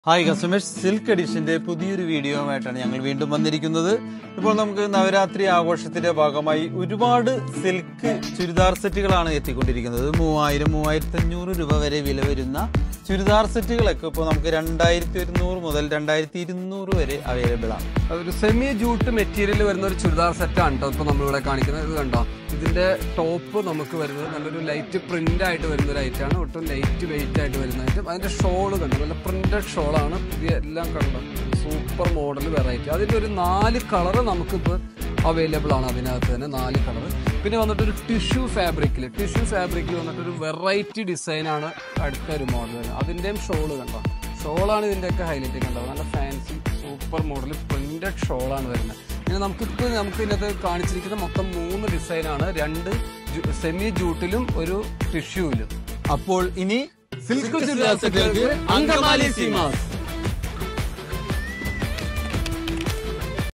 hi customers silk എഡിഷന്റെ പുതിയൊരു വീഡിയോയുമായിട്ടാണ് ഞങ്ങൾ വീണ്ടും വന്നിരിക്കുന്നത് ഇപ്പോൾ നമുക്ക് നവരാത്രി ആഘോഷത്തിന്റെ ഭാഗമായി ഒരുപാട് സിൽക്ക് ചുരിദാർ സെറ്റുകളാണ് എത്തിക്കൊണ്ടിരിക്കുന്നത് മൂവായിരം മൂവായിരത്തി അഞ്ഞൂറ് രൂപ വരെ വില വരുന്ന ചുരിദാർ സെറ്റുകളൊക്കെ ഇപ്പോൾ നമുക്ക് രണ്ടായിരത്തി ഒരുന്നൂറ് മുതൽ രണ്ടായിരത്തി ഇരുന്നൂറ് വരെ അവൈലബിൾ ആണ് ഒരു സെമി ജൂട്ട് മെറ്റീരിയൽ വരുന്ന ഒരു ചുരിദാർ സെറ്റാണ് കേട്ടോ ഇപ്പോൾ നമ്മളിവിടെ കാണിക്കുന്നത് ഇത് കണ്ടോ ഇതിന്റെ ടോപ്പ് നമുക്ക് വരുന്നത് നല്ലൊരു ലൈറ്റ് പ്രിന്റ് ആയിട്ട് വരുന്ന ഒരു ഐറ്റാണ് ഒട്ടും ലൈറ്റ് വെയിറ്റ് ആയിട്ട് വരുന്ന ഐറ്റം അതിന്റെ ഷോള് കണ്ടു നല്ല പ്രിന്റഡ് ഷോളാണ് പുതിയ എല്ലാം കണ്ടോ സൂപ്പർ മോഡൽ വെറൈറ്റി അതിന്റെ ഒരു നാല് കളറ് നമുക്കിപ്പോൾ അവൈലബിൾ ആണ് അതിനകത്ത് തന്നെ നാല് കളർ പിന്നെ വന്നിട്ട് ഒരു ടിഷ്യൂ ഫാബ്രിക്കിൽ ടിഷ്യൂ ഫാബ്രിക്കിൽ വന്നിട്ട് ഒരു വെറൈറ്റി ഡിസൈനാണ് അടുത്ത ഒരു മോഡൽ വരുന്നത് അതിൻ്റെയും ഷോള് കണ്ടോ ഷോളാണ് ഇതിൻ്റെയൊക്കെ ഹൈലൈറ്റ് കണ്ടത് നല്ല ഫാൻസി സൂപ്പർ മോഡൽ പ്രിന്റഡ് ഷോളാണ് വരുന്നത് പിന്നെ നമുക്കിപ്പോൾ നമുക്ക് ഇതിനകത്ത് കാണിച്ചിരിക്കുന്ന മൊത്തം മൂന്ന് ഡിസൈനാണ് രണ്ട് സെമി ജൂട്ടിലും ഒരു ടിഷ്യൂവിലും അപ്പോൾ ഇനി സിൽക്ക് ചുരിദാർ സെറ്റുകൾക്ക് അങ്കമാലി സീമാസ്